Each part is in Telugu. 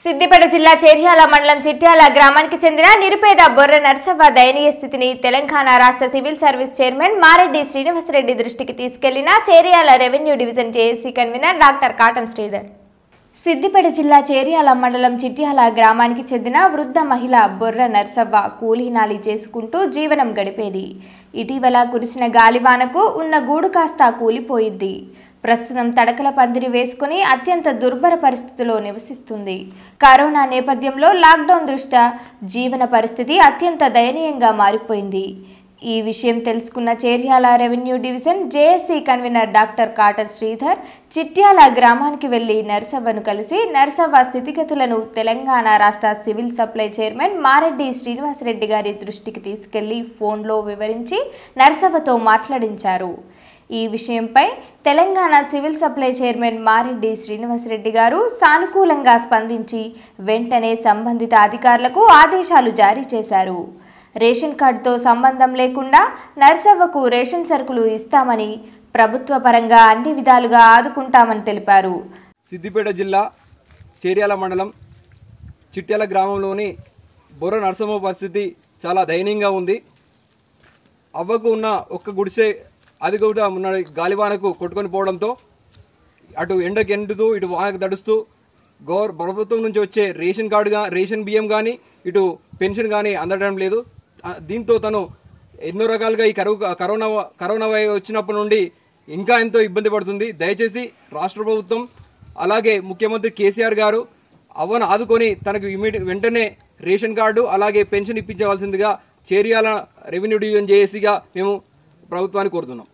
సిద్దిపేట జిల్లా చేర్యాల మండలం చిట్యాల గ్రామానికి చెందిన నిరుపేద బొర్ర నరసవ్వ దయనీయ స్థితిని తెలంగాణ రాష్ట్ర civil service chairman Mareddy Srinivas Reddy దృష్టికి తీసుకెళ్లిన Cheryal revenue division JAC convener doctor Katam Sridhar Siddipet జిల్లా చేర్యాల మండలం చిట్యాల గ్రామానికి చెందిన వృద్ధ మహిళ బొర్ర నర్సవ్వ కూలీనాలి చేసుకుంటూ జీవనం గడిపేది ఇటీవల కురిసిన గాలివానకు ఉన్న గూడు కాస్త కూలిపోయింది ప్రస్తుతం తడకల పందిరి వేసుకుని అత్యంత దుర్భర పరిస్థితిలో నివసిస్తుంది కరోనా నేపథ్యంలో లాక్డౌన్ దృష్ట్యా జీవన పరిస్థితి అత్యంత దయనీయంగా మారిపోయింది ఈ విషయం తెలుసుకున్న Cheryal revenue division JSC convener doctor Katam Sridhar Chityala గ్రామానికి వెళ్లి నర్సవ్వను కలిసి నర్సవ్వ స్థితిగతులను తెలంగాణ రాష్ట్ర civil supply chairman Mareddy Srinivas Reddy గారి దృష్టికి తీసుకెళ్లి ఫోన్లో వివరించి నర్సవ్వతో మాట్లాడించారు ఈ విషయంపై Telangana civil supply chairman Mareddy Srinivas Reddy గారు సానుకూలంగా స్పందించి వెంటనే సంబంధిత అధికారులకు ఆదేశాలు జారీ చేశారు రేషన్ కార్డుతో సంబంధం లేకుండా నర్సవ్వకు రేషన్ సరుకులు ఇస్తామని ప్రభుత్వ పరంగా అన్ని విధాలుగా ఆదుకుంటామని తెలిపారు సిద్దిపేట జిల్లా చేర్యాల మండలం చిట్యాల గ్రామంలోని బొర్ర నరసింహ పరిస్థితి చాలా దయనీయంగా ఉంది అవ్వకు ఉన్న ఒక్క గుడిసె అది కూడా ఉన్న గాలివానకు కొట్టుకొని పోవడంతో అటు ఎండకు ఎండుతూ ఇటు వానకు తడుస్తూ గౌర్ ప్రభుత్వం నుంచి వచ్చే రేషన్ కార్డుగా రేషన్ బియ్యం కానీ ఇటు పెన్షన్ కానీ అందడం లేదు ఆ, దీంతో తను ఎన్నో రకాలుగా ఈ కరువు కరోనా కరోనా వై- వచ్చినప్పటి నుండి ఇంకా ఎంతో ఇబ్బంది పడుతుంది దయచేసి రాష్ట్ర ప్రభుత్వం అలాగే ముఖ్యమంత్రి కేసీఆర్ గారు అవ్వను ఆదుకొని తనకు ఇమీడియట్ వెంటనే రేషన్ కార్డు అలాగే పెన్షన్ ఇప్పించవలసిందిగా చేరియాల రెవెన్యూ డివిజన్ జేఏసీగా మేము ప్రభుత్వాన్ని కోరుతున్నాం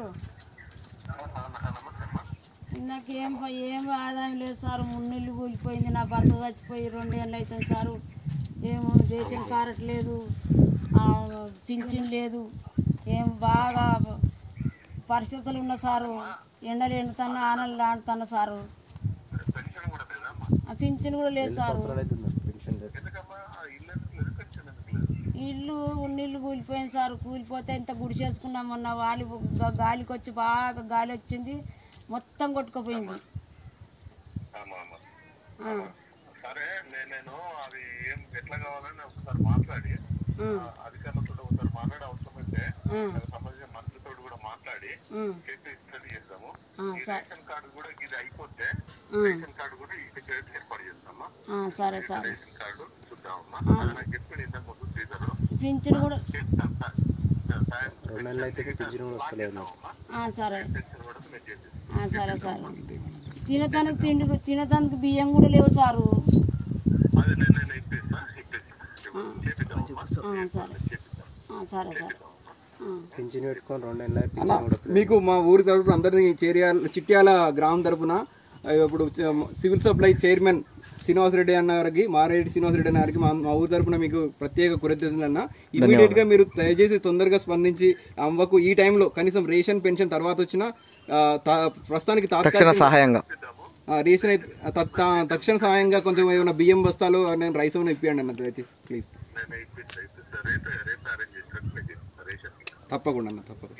నాకు ఏం ప- ఏం ఆదాయం లేదు సార్ మున్నిళ్ళు కూలిపోయింది నా భర్త చచ్చిపోయి రెండేళ్ళు అవుతుంది సారు ఏమో రేషన్ కారట్లేదు ఆ, పింఛన్ లేదు ఏం బాగా పరిస్థితులు ఉన్న సారు ఎండలు ఎండుతున్నా ఆనలు లాడుతున్నా సారు ఆ పింఛన్ కూడా లేదు సారు ఇల్లు ఉన్నిళ్ళు కూలిపోయింది సార్ కూలిపోతే ఇంత గుడి చేసుకున్నాం మొన్న వాలి గా- గాలికి వచ్చి బాగా గాలి వచ్చింది మొత్తం కొట్టుకుపోయింది ఆ, సరే నే- నేను అది ఏం ఎట్లా కావాలని ఒకసారి మాట్లాడి ఆ, అధికారులతో ఒకసారి మాట్లాడి అవసరమైతే ఆ, దానికి సంబంధించిన మంత్రితో కూడా మాట్లాడి ఆ, చెప్పి స్టడీ చేద్దాము ఆ, ఈ సరే రేషన్ కార్డు కూడా ఇది అయిపోతే ఆ, రేషన్ కార్డు కూడా ఇది చేసి ఏర్పాటు చేస్తామా ఆ, సరే సరే రేషన్ కార్డు చూద్దామమ్మా అది నాకు చెప్పి ఇంతకు ముందు శ్రీధరు పింఛన్ కూడా చెప్తాను సార్ సాయం రెండు నెలలు అయితే పింఛన్ కూడా వస్తలేదు నాకు ఆ, సరే పెన్షన్ కూడా మేము చేసేస్తాం ఆ, సరే సరే తినటానికి తిండి తినటానికి బియ్యం కూడా లేవు సారు అది నేను నేను ఇప్పిస్తా ఇప్పిస్తా చేపిద్దామమ్మా ఆ, సరే చేపిద్దాం ఆ, సరే సరే ఆ, పింఛన్ పెట్టుకొని రెండు నెలలు అన్న పింఛన్ కూడా మీకు మా ఊరి తరపున అందరినీ చేరియాల చిట్యాల గ్రామం తరపున ఆ, ఇప్పుడు చ- సివిల్ సప్లై చైర్మన్ శ్రీనివాసరెడ్డి అన్న గారికి మారెడ్డి శ్రీనివాసరెడ్డి అన్న గారికి మా మా ఊరి తరపున మీకు ప్రత్యేక కృతజ్ఞతలు అన్న ఇమీడియట్ గా మీరు దయచేసి తొందరగా స్పందించి అమ్మకు ఈ టైంలో కనీసం రేషన్ పెన్షన్ తర్వాత వచ్చిన ఆ, తా- ప్రస్తుతానికి తక్షణ సహాయంగా రేషన్ అయితే త- త- తక్షణ సహాయంగా కొంచెం ఏమైనా బియ్యం బస్తాలు నేను రైస్ ఏమైనా ఇప్పియండి అన్న దయచేసి ప్లీజ్ నేను ఇప్పిస్తా ఇప్పిస్తా రేపే రేపే అరేంజ్ చేసినట్టు మీకు రేషన్ తప్పకుండా అన్న తప్పకుండా